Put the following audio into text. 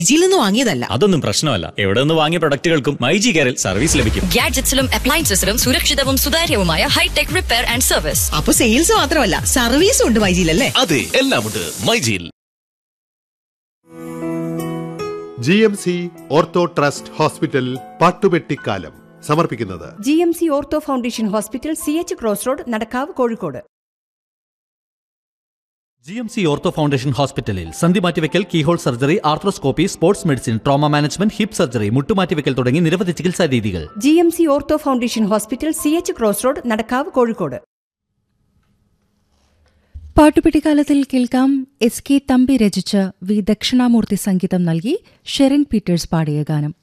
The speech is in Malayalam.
ജിയിൽ നിന്ന് വാങ്ങിയതല്ല അതൊന്നും പ്രശ്നമല്ല എവിടെ നിന്ന് വാങ്ങിയ പ്രൊഡക്റ്റുകൾക്കും മൈജി കെയറിൽ സർവീസ് ലഭിക്കും ഗാഡ്ജറ്റ്സിലും അപ്ലയൻസസിലും സുരക്ഷിതവും സുതാര്യവുമായ ഹൈടെക് റിപ്പയർ ആൻഡ് സർവീസ് അപ്പൊ സെയിൽസ് മാത്രമല്ല സർവീസും ഉണ്ട് മൈജിയിലല്ലേ അതെ എല്ലാമുണ്ട് മൈജിയിൽ G M C ortho trust hospital പാട്ടുപെട്ടിക്കാലം സമർപ്പിക്കുന്നത് G M C ortho foundation hospital C H cross road Nadakkavu Kozhikode G M C ortho foundation ഹോസ്പിറ്റലിൽ സന്ധി മാറ്റിവെക്കൽ keyhole surgery arthroscopy sports medicine trauma management hip surgery മുട്ടുമാറ്റിവെക്കൽ തുടങ്ങി നിരവധി ചികിത്സാ രീതികൾ G M C ortho foundation hospital C H cross road Nadakkavu Kozhikode പാട്ടുപെട്ടിക്കാലത്തിൽ കേൾക്കാം എസ് കെ തമ്പി രചിച്ച് വി ദക്ഷിണാമൂർത്തി സംഗീതം നൽകി ഷെറിൻ പീറ്റേഴ്സ് പാടിയ ഗാനം